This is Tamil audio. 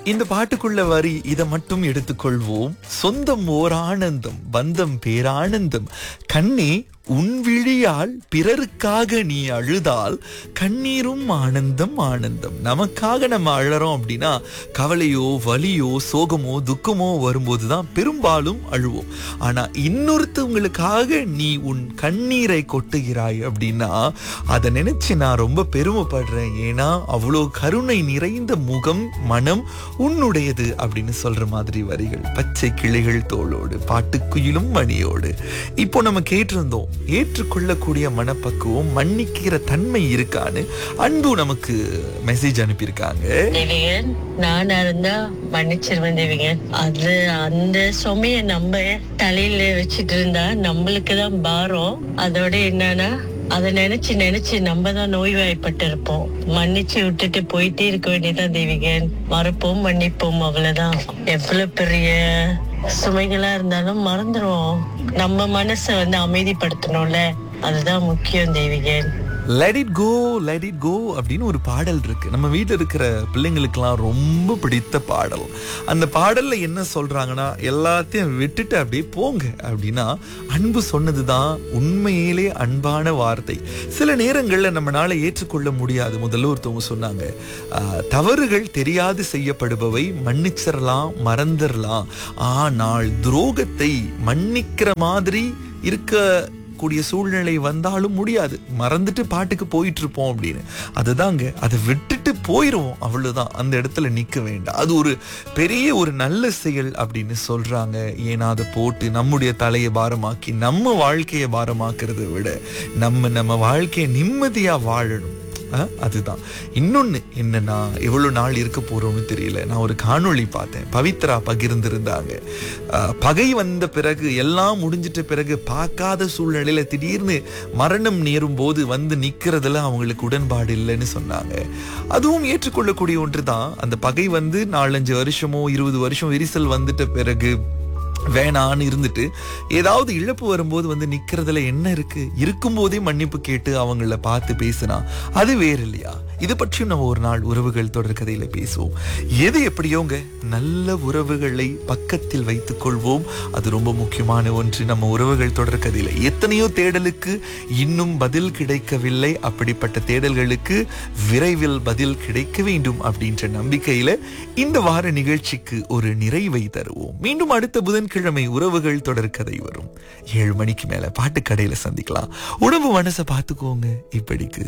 இந்த பாட்டுக்குள்ள வரி இதை மட்டும் எடுத்துக்கொள்வோம் சொந்தம் ஓர் ஆனந்தம் பந்தம் பேரானந்தம் கண்ணே உன் விழியால் பிறருக்காக நீ அழுதால் கண்ணீரும் ஆனந்தம் ஆனந்தம் நமக்காக நம்ம அழறோம் அப்படின்னா கவலையோ வலியோ சோகமோ துக்கமோ வரும்போது தான் பெரும்பாலும் அழுவோம் ஆனா இன்னொருத்தவங்களுக்காக நீ உன் கண்ணீரை கொட்டுகிறாய் அப்படின்னா அதை நினைச்சு நான் ரொம்ப பெருமைப்படுறேன் ஏன்னா அவ்வளோ கருணை நிறைந்த முகம் மனம் உன்னுடையது அப்படின்னு சொல்ற மாதிரி வரிகள் பச்சை கிளிகள் தோளோடு பாட்டுக்குயிலும் மணியோடு இப்போ நம்ம கேட்டிருந்தோம் ஏற்றுக்கொள்ளக்கூடிய மனப்பக்குவம் மன்னிக்கிற தன்மை இருக்கான்னு அன்பு நமக்கு மெசேஜ் அனுப்பியிருக்காங்க தேவிகன் நானா இருந்தா மன்னிச்சிருவேன் தேவிகன் அது அந்த சுமைய நம்ம தலையில வச்சிட்டு இருந்தா நம்மளுக்கு தான் பாரம் அதோட என்னன்னா அதை நினைச்சு நினைச்சு நம்ம தான் நோய்வாய்ப்பட்டு இருப்போம் மன்னிச்சு விட்டுட்டு போயிட்டே இருக்க வேண்டியதான் தேவிகன் மறப்போம் மன்னிப்போம் அவ்வளவுதான் எவ்வளவு பெரிய சுமைகளா இருந்தாலும் மறந்துருவோம் நம்ம மனசை வந்து அமைதிப்படுத்தணும்ல அதுதான் முக்கியம் தேவிகன் let it go let it go அப்படின்னு ஒரு பாடல் இருக்கு நம்ம வீட்டில் இருக்கிற பிள்ளைங்களுக்கெல்லாம் ரொம்ப பிடித்த பாடல் அந்த பாடல்ல என்ன சொல்றாங்கன்னா எல்லாத்தையும் விட்டுட்டு அப்படியே போங்க அப்படின்னா அன்பு சொன்னதுதான் உண்மையிலே அன்பான வார்த்தை சில நேரங்கள்ல நம்மளால ஏற்றுக்கொள்ள முடியாது முதல்ல ஒருத்தவங்க சொன்னாங்க ஆஹ், தவறுகள் தெரியாது செய்யப்படுபவை மன்னிச்சிடலாம் மறந்துடலாம் ஆனால் துரோகத்தை மன்னிக்கிற மாதிரி இருக்க கூடிய சூழ்நிலை வந்தாலும் முடியாது மறந்துட்டு பாட்டுக்கு போயிட்டு இருப்போம் அப்படின்னு அதுதாங்க அதை விட்டுட்டு போயிடுவோம் அவ்வளவுதான் அந்த இடத்துல நிக்க வேண்டாம் அது ஒரு பெரிய ஒரு நல்ல செயல் அப்படின்னு சொல்றாங்க ஏன்னா அதை போட்டு நம்முடைய தலையை பாரமாக்கி நம்ம வாழ்க்கையை பாரமாக்குறதை விட நம்ம நம்ம வாழ்க்கையை நிம்மதியா வாழணும் அஹ், அதுதான் இன்னொன்னு என்னன்னா எவ்வளவு நாள் இருக்க போறோம்னு தெரியல நான் ஒரு காணொளி பார்த்தேன் பவித்ரா பகிர்ந்திருந்தாங்க அஹ், பகை வந்த பிறகு எல்லாம் முடிஞ்சிட்ட பிறகு பார்க்காத சூழ்நிலையில திடீர்னு மரணம் நேரும் போது வந்து நிக்கிறதுல அவங்களுக்கு உடன்பாடு இல்லைன்னு சொன்னாங்க அதுவும் ஏற்றுக்கொள்ளக்கூடிய ஒன்று தான் அந்த பகை வந்து நாலஞ்சு வருஷமோ இருபது வருஷம் விரிசல் வந்துட்ட பிறகு வேணான்னு இருந்துட்டு ஏதாவது இழப்பு வரும்போது வந்து நிக்கிறதுல என்ன இருக்கு இருக்கும்போதே மன்னிப்பு கேட்டு அவங்கள பார்த்து பேசினா அது வேற இல்லையா இது பற்றியும் நம்ம ஒரு நாள் உறவுகள் தொடர் கதையில பேசுவோம் எது எப்படியோங்க நல்ல உறவுகளை பக்கத்தில் வைத்துக் கொள்வோம் அது ரொம்ப முக்கியமான ஒன்று நம்ம உறவுகள் தொடர் கதையில எத்தனையோ தேடலுக்கு இன்னும் பதில் கிடைக்கவில்லை அப்படிப்பட்ட தேடல்களுக்கு விரைவில் பதில் கிடைக்க வேண்டும் அப்படின்ற நம்பிக்கையில இந்த வார நிகழ்ச்சிக்கு ஒரு நிறைவை தருவோம் மீண்டும் அடுத்த புதன்கிழமை உறவுகள் தொடர் கதை வரும் ஏழு மணிக்கு மேல பாட்டுக்கடையில சந்திக்கலாம் உணவு மனசை பார்த்துக்கோங்க இப்படிக்கு